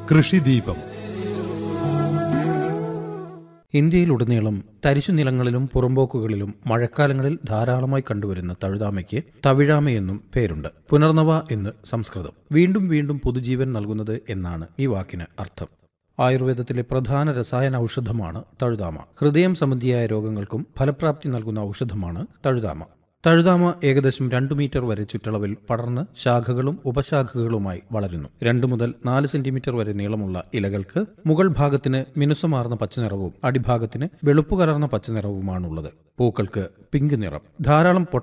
കൃഷിദീപം ഇന്ത്യയിലുടനീളം തരിശുനിലങ്ങളിലും പുറമ്പോക്കുകളിലും മഴക്കാലങ്ങളിൽ ധാരാളമായി കണ്ടുവരുന്ന തഴുതാമയ്ക്ക് തവിഴാമയെന്നും പേരുണ്ട് പുനർനവ എന്ന് സംസ്കൃതം വീണ്ടും വീണ്ടും പുതുജീവൻ നൽകുന്നത് എന്നാണ് ഈ വാക്കിന് അർത്ഥം ആയുർവേദത്തിലെ പ്രധാന രസായന ഔഷധമാണ് തഴുതാമ ഹൃദയം സംബന്ധിയായ രോഗങ്ങൾക്കും ഫലപ്രാപ്തി നൽകുന്ന ഔഷധമാണ് തഴുതാമ തഴുതാമ ഏകദേശം രണ്ടു മീറ്റർ വരെ ചുറ്റളവിൽ പടർന്ന് ശാഖകളും ഉപശാഖകളുമായി വളരുന്നു രണ്ടു മുതൽ നാല് സെന്റിമീറ്റർ വരെ നീളമുള്ള ഇലകൾക്ക് മുകൾ ഭാഗത്തിന് മിനുസമാർന്ന പച്ചനിറവും അടിഭാഗത്തിന് വെളുപ്പ് കലർന്ന പച്ചനിറവുമാണുള്ളത് പൂക്കൾക്ക് പിങ്ക് നിറം ധാരാളം